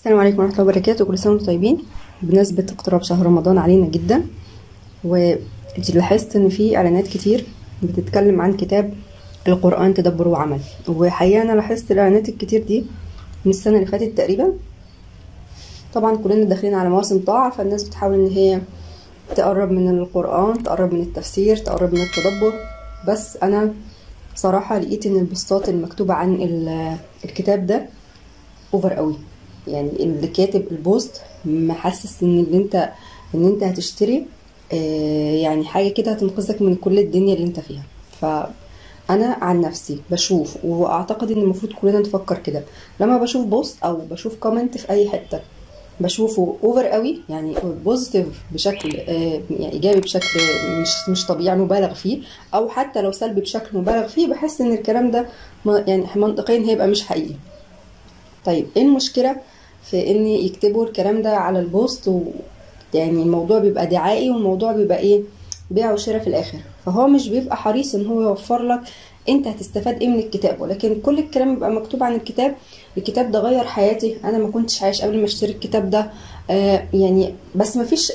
السلام عليكم ورحمة الله وبركاته كل سنة وانتم طيبين بمناسبة اقتراب شهر رمضان علينا جدا ولاحظت ان في اعلانات كتير بتتكلم عن كتاب القرآن تدبر وعمل وحقيقة انا لاحظت الاعلانات الكتير دي من السنة اللي فاتت تقريبا طبعا كلنا داخلين على مواسم طاعة فالناس بتحاول ان هي تقرب من القرآن تقرب من التفسير تقرب من التدبر بس انا صراحة لقيت ان البوستات المكتوبة عن ال- الكتاب ده اوفر قوي يعني اللي كاتب البوست محسس ان اللي انت ان انت هتشتري آه، يعني حاجه كده هتنقذك من كل الدنيا اللي انت فيها فانا عن نفسي بشوف واعتقد ان المفروض كلنا نفكر كده لما بشوف بوست او بشوف كومنت في اي حته بشوفه اوفر قوي يعني بوزيتيف بشكل آه، يعني ايجابي بشكل مش مش طبيعي مبالغ فيه او حتى لو سلبي بشكل مبالغ فيه بحس ان الكلام ده ما- يعني منطقيا هيبقى مش حقيقي طيب ايه المشكلة في ان يكتبوا الكلام ده على البوست و يعني الموضوع بيبقى دعائي والموضوع بيبقى ايه بيع وشراء في الاخر فهو مش بيبقى حريص ان هو يوفر لك انت هتستفاد ايه من الكتاب ولكن كل الكلام بيبقى مكتوب عن الكتاب الكتاب ده غير حياتي انا ما كنتش عايش قبل ما اشتري الكتاب ده آه يعني بس ما فيش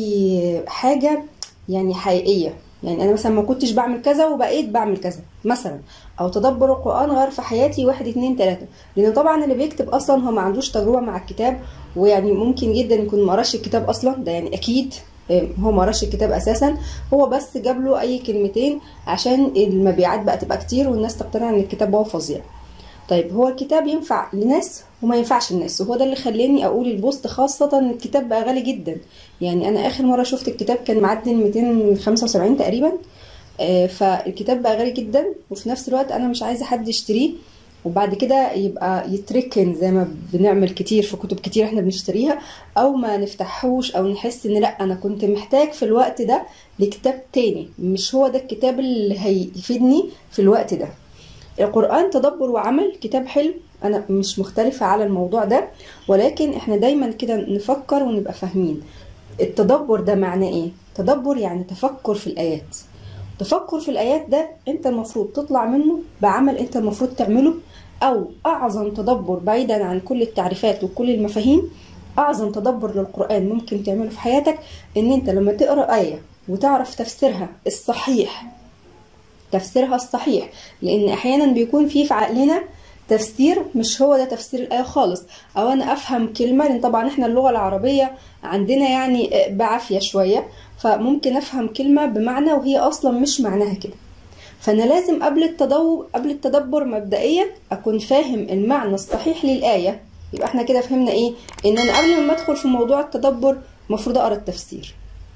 اي حاجة يعني حقيقية يعني انا مثلا ما كنتش بعمل كذا وبقيت بعمل كذا مثلا او تدبر القرآن غير في حياتي واحد اتنين تلاتة لان طبعا اللي بيكتب اصلا هو ما عندوش تجربة مع الكتاب ويعني ممكن جدا يكون ما قراش الكتاب اصلا ده يعني اكيد آه، هو ما قراش الكتاب اساسا هو بس جاب له اي كلمتين عشان المبيعات بقى تبقى كتير والناس تقتنع ان الكتاب هو فظيع طيب هو الكتاب ينفع لناس وما ينفعش لناس وهو ده اللي خلاني اقول البوست خاصة ان الكتاب بقى غالي جدا يعني انا اخر مرة شفت الكتاب كان معدي ال 275 تقريبا آه، فالكتاب بقى غالي جدا وفي نفس الوقت انا مش عايزة حد يشتريه وبعد كده يبقى يتركن زي ما بنعمل كتير في كتب كتير احنا بنشتريها او ما نفتحوش او نحس ان لا انا كنت محتاج في الوقت ده لكتاب تاني مش هو ده الكتاب اللي هيفيدني في الوقت ده القرآن تدبر وعمل كتاب حلو أنا مش مختلفة على الموضوع ده ولكن احنا دايما كده نفكر ونبقى فاهمين التدبر ده معناه ايه؟ تدبر يعني تفكر في الآيات تفكر في الآيات ده انت المفروض تطلع منه بعمل انت المفروض تعمله أو أعظم تدبر بعيدا عن كل التعريفات وكل المفاهيم أعظم تدبر للقرآن ممكن تعمله في حياتك إن أنت لما تقرأ آية وتعرف تفسيرها الصحيح تفسيرها الصحيح لان احيانا بيكون في في عقلنا تفسير مش هو ده تفسير الايه خالص او انا افهم كلمه لان طبعا احنا اللغه العربيه عندنا يعني بعافيه شويه فممكن افهم كلمه بمعنى وهي اصلا مش معناها كده فانا لازم قبل التدور قبل التدبر مبدئيا اكون فاهم المعنى الصحيح للايه يبقى احنا كده فهمنا ايه ان انا قبل ما ادخل في موضوع التدبر المفروض اقرا التفسير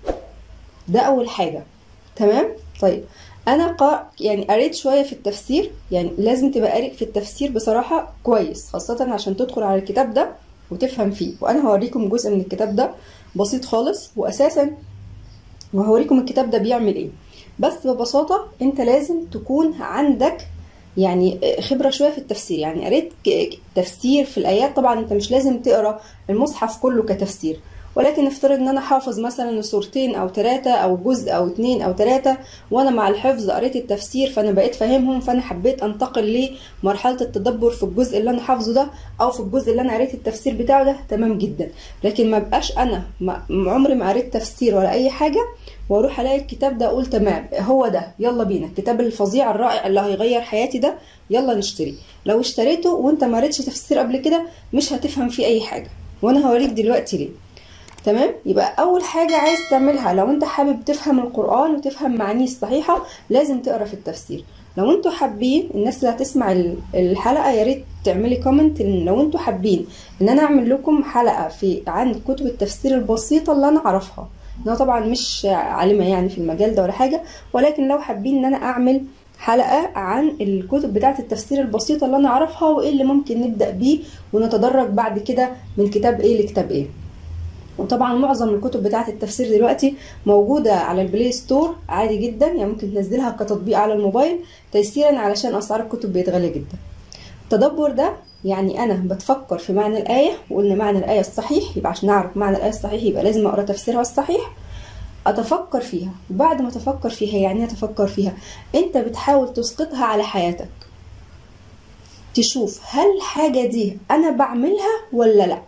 ده اول حاجه تمام طيب انا قا... يعني قريت شويه في التفسير يعني لازم تبقى قارئ في التفسير بصراحه كويس خاصه عشان تدخل على الكتاب ده وتفهم فيه وانا هوريكم جزء من الكتاب ده بسيط خالص واساسا وهوريكم الكتاب ده بيعمل ايه بس ببساطه انت لازم تكون عندك يعني خبره شويه في التفسير يعني قريت ك- تفسير في الايات طبعا انت مش لازم تقرا المصحف كله كتفسير ولكن افترض ان انا حافظ مثلا سورتين او ثلاثة او جزء او اتنين او ثلاثة وانا مع الحفظ قريت التفسير فانا بقيت فاهمهم فانا حبيت انتقل لمرحلة التدبر في الجزء اللي انا حافظه ده او في الجزء اللي انا قريت التفسير بتاعه ده تمام جدا لكن ما بقاش انا ما عمري ما قريت تفسير ولا اي حاجة واروح الاقي الكتاب ده اقول تمام هو ده يلا بينا الكتاب الفظيع الرائع اللي هيغير حياتي ده يلا نشتري لو اشتريته وانت ما قريتش تفسير قبل كده مش هتفهم فيه اي حاجة وانا هوريك دلوقتي ليه تمام يبقى اول حاجه عايز تعملها لو انت حابب تفهم القران وتفهم معانيه الصحيحه لازم تقرا في التفسير لو انتوا حابين الناس اللي هتسمع ال- الحلقه يا ريت تعملي كومنت إن لو انتوا حابين ان انا اعمل لكم حلقه في عن كتب التفسير البسيطه اللي انا اعرفها انا طبعا مش عالمه يعني في المجال ده ولا حاجه ولكن لو حابين ان انا اعمل حلقه عن الكتب بتاعه التفسير البسيطه اللي انا اعرفها وايه اللي ممكن نبدا بيه ونتدرج بعد كده من كتاب ايه لكتاب ايه وطبعا معظم الكتب بتاعه التفسير دلوقتي موجودة على البلاي ستور عادي جدا يعني ممكن تنزلها كتطبيق على الموبايل تيسيرا علشان أسعار الكتب بقت غالية جدا التدبر ده يعني أنا بتفكر في معنى الآية وقلنا معنى الآية الصحيح يبقى عشان أعرف معنى الآية الصحيح يبقى لازم أقرأ تفسيرها الصحيح أتفكر فيها وبعد ما أتفكر فيها يعني إيه أتفكر فيها أنت بتحاول تسقطها على حياتك تشوف هل الحاجة دي أنا بعملها ولا لأ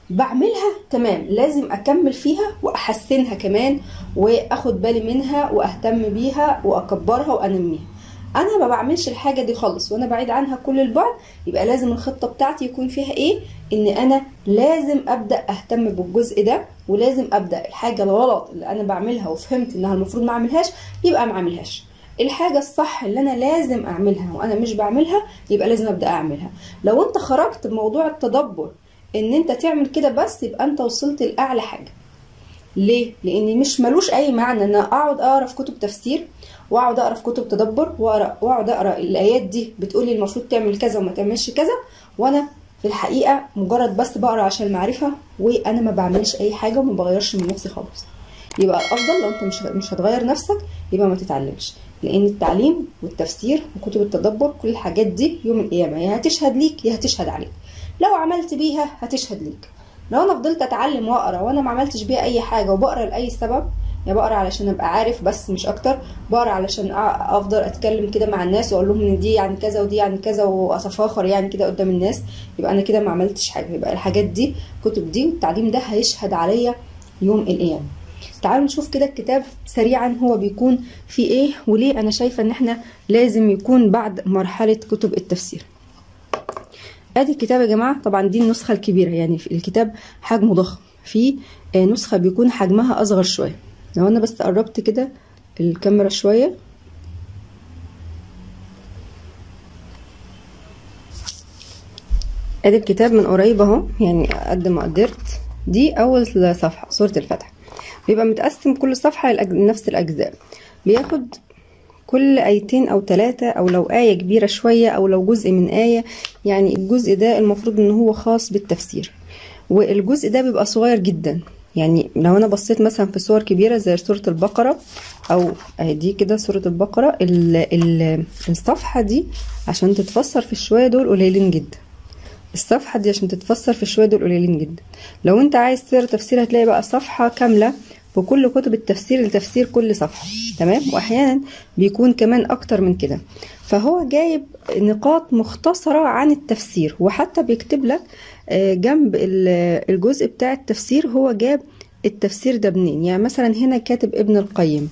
بعملها تمام لازم اكمل فيها واحسنها كمان واخد بالي منها واهتم بيها واكبرها وانميها انا ما بعملش الحاجه دي خالص وانا بعيد عنها كل البعد يبقى لازم الخطه بتاعتي يكون فيها ايه ان انا لازم ابدا اهتم بالجزء ده ولازم ابدا الحاجه الغلط اللي انا بعملها وفهمت انها المفروض ما اعملهاش يبقى ما اعملهاش الحاجه الصح اللي انا لازم اعملها وانا مش بعملها يبقى لازم ابدا اعملها لو انت خرجت بموضوع التدبر ان انت تعمل كده بس يبقى انت وصلت لاعلى حاجه ليه لان مش ملوش اي معنى ان اقعد اقرا في كتب تفسير واقعد اقرا في كتب تدبر واقرا واقعد اقرا الايات دي بتقول لي المفروض تعمل كذا وما تعملش كذا وانا في الحقيقه مجرد بس بقرا عشان المعرفه وانا ما بعملش اي حاجه وما بغيرش من نفسي خالص يبقى الافضل لو انت مش مش هتغير نفسك يبقى ما تتعلمش لان التعليم والتفسير وكتب التدبر كل الحاجات دي يوم القيامه يا هتشهد ليك يا هتشهد عليك لو عملت بيها هتشهد ليك لو انا فضلت اتعلم واقرا وانا ما عملتش بيها اي حاجه وبقرا لاي سبب يا بقرا علشان ابقى عارف بس مش اكتر بقرا علشان افضل اتكلم كده مع الناس واقول لهم ان دي يعني كذا ودي يعني كذا واتفاخر يعني كده قدام الناس يبقى انا كده ما عملتش حاجه يبقى الحاجات دي كتب دي التعليم ده هيشهد عليا يوم القيامه تعالوا نشوف كده الكتاب سريعا هو بيكون في ايه وليه انا شايفه ان احنا لازم يكون بعد مرحله كتب التفسير ادي الكتاب يا جماعه طبعا دي النسخه الكبيره يعني في الكتاب حجمه ضخم في نسخه بيكون حجمها اصغر شويه لو انا بس قربت كده الكاميرا شويه ادي الكتاب من قريب اهو يعني قد ما قدرت دي اول صفحه سوره الفتح بيبقى متقسم كل صفحه لنفس الاجزاء بياخد كل ايتين او ثلاثة او لو آية كبيرة شوية او لو جزء من آية يعني الجزء ده المفروض ان هو خاص بالتفسير والجزء ده بيبقى صغير جدا يعني لو انا بصيت مثلا في صور كبيرة زي سورة البقرة او دي كده سورة البقرة ال ال الصفحة دي عشان تتفسر في الشوية دول قليلين جدا الصفحة دي عشان تتفسر في الشوية دول قليلين جدا لو انت عايز تقرا تفسير هتلاقي بقى صفحة كاملة بكل كتب التفسير لتفسير كل صفحة تمام واحيانا بيكون كمان اكتر من كده فهو جايب نقاط مختصرة عن التفسير وحتى بيكتب لك جنب الجزء بتاع التفسير هو جاب التفسير ده منين يعني مثلا هنا كاتب ابن القيم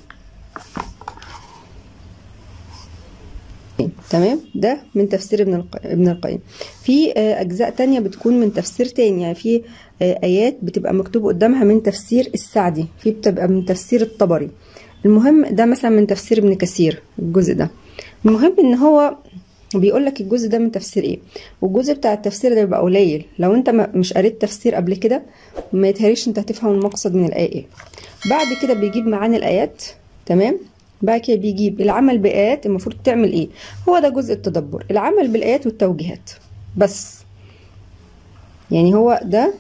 تمام ده من تفسير ابن ابن القيم في اجزاء تانية بتكون من تفسير تاني يعني في ايات بتبقى مكتوب قدامها من تفسير السعدي في بتبقى من تفسير الطبري المهم ده مثلا من تفسير ابن كثير الجزء ده المهم ان هو بيقول لك الجزء ده من تفسير ايه والجزء بتاع التفسير ده بيبقى قليل لو انت مش قريت تفسير قبل كده ما يتهيأليش انت هتفهم المقصد من الايه ايه بعد كده بيجيب معاني الايات تمام بعد كده بيجيب العمل بآيات المفروض تعمل ايه هو ده جزء التدبر العمل بالآيات والتوجيهات بس يعني هو ده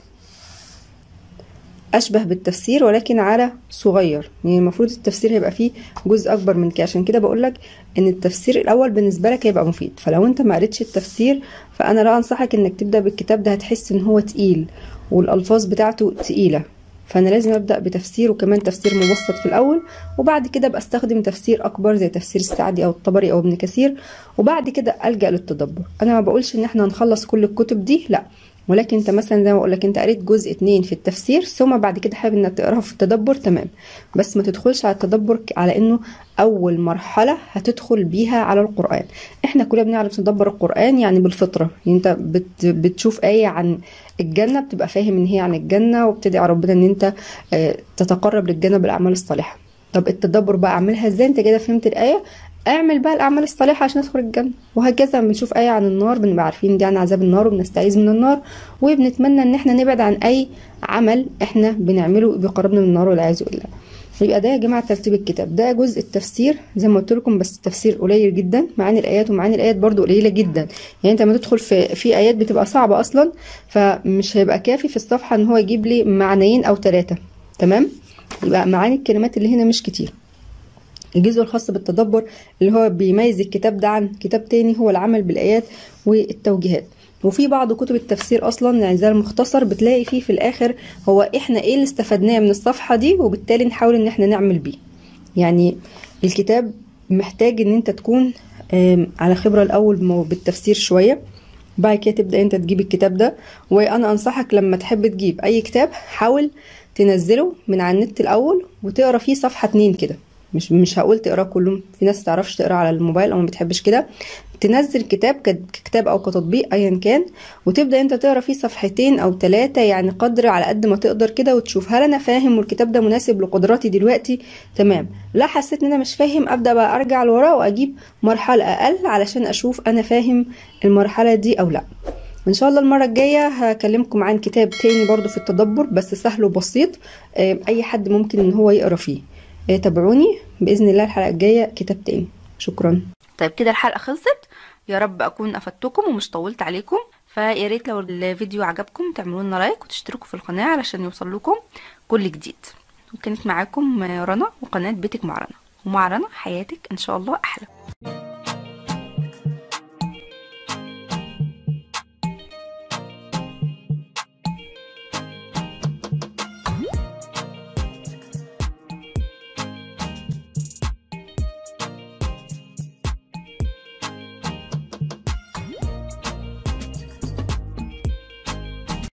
أشبه بالتفسير ولكن على صغير يعني المفروض التفسير هيبقى فيه جزء أكبر من كده عشان كده بقولك إن التفسير الأول بالنسبة لك هيبقى مفيد فلو أنت ما قريتش التفسير فأنا لا أنصحك إنك تبدأ بالكتاب ده هتحس إن هو تقيل والألفاظ بتاعته تقيلة فانا لازم ابدا بتفسير وكمان تفسير مبسط في الاول وبعد كده ابقى استخدم تفسير اكبر زي تفسير السعدي او الطبري او ابن كثير وبعد كده الجا للتدبر انا ما بقولش ان احنا هنخلص كل الكتب دي لا ولكن انت مثلا زي ما اقول لك انت قريت جزء اتنين في التفسير ثم بعد كده حابب انك تقراها في التدبر تمام بس ما تدخلش على التدبر على انه اول مرحله هتدخل بيها على القران احنا كلنا بنعرف ندبر القران يعني بالفطره يعني انت بت بتشوف ايه عن الجنه بتبقى فاهم ان هي عن الجنه وبتدعي ربنا ان انت تتقرب للجنه بالاعمال الصالحه طب التدبر بقى اعملها ازاي انت كده فهمت الايه اعمل بقى الاعمال الصالحه عشان ندخل الجنه وهكذا بنشوف ايه عن النار بنبقى عارفين دي عن عذاب النار وبنستعيذ من النار وبنتمنى ان احنا نبعد عن اي عمل احنا بنعمله بيقربنا من النار والعياذ بالله يبقى ده يا جماعه ترتيب الكتاب ده جزء التفسير زي ما قلت لكم بس التفسير قليل جدا معاني الايات ومعاني الايات برضو قليله جدا يعني انت لما تدخل في في ايات بتبقى صعبه اصلا فمش هيبقى كافي في الصفحه ان هو يجيب لي معنيين او ثلاثه تمام يبقى معاني الكلمات اللي هنا مش كتير الجزء الخاص بالتدبر اللي هو بيميز الكتاب ده عن كتاب تاني هو العمل بالآيات والتوجيهات وفي بعض كتب التفسير اصلا يعني زي المختصر بتلاقي فيه في الاخر هو احنا ايه اللي استفدناه من الصفحه دي وبالتالي نحاول ان احنا نعمل بيه يعني الكتاب محتاج ان انت تكون على خبره الاول بالتفسير شويه بعد كده تبدا انت تجيب الكتاب ده وانا انصحك لما تحب تجيب اي كتاب حاول تنزله من على النت الاول وتقرا فيه صفحه اتنين كده مش مش هقول تقراه كله في ناس تعرفش تقرا على الموبايل او ما بتحبش كده تنزل كتاب ككتاب او كتطبيق ايا كان وتبدا انت تقرا فيه صفحتين او ثلاثه يعني قدر على قد ما تقدر كده وتشوف هل انا فاهم والكتاب ده مناسب لقدراتي دلوقتي تمام لا حسيت ان انا مش فاهم ابدا بقى ارجع لورا واجيب مرحله اقل علشان اشوف انا فاهم المرحله دي او لا ان شاء الله المره الجايه هكلمكم عن كتاب تاني برضو في التدبر بس سهل وبسيط اي حد ممكن ان هو يقرا فيه تابعوني باذن الله الحلقه الجايه كتاب تاني شكرا طيب كده الحلقه خلصت يا رب اكون افدتكم ومش طولت عليكم فيا ريت لو الفيديو عجبكم تعملوا لنا لايك وتشتركوا في القناه علشان يوصل لكم كل جديد وكانت معاكم رنا وقناه بيتك مع رنا ومع رنا حياتك ان شاء الله احلى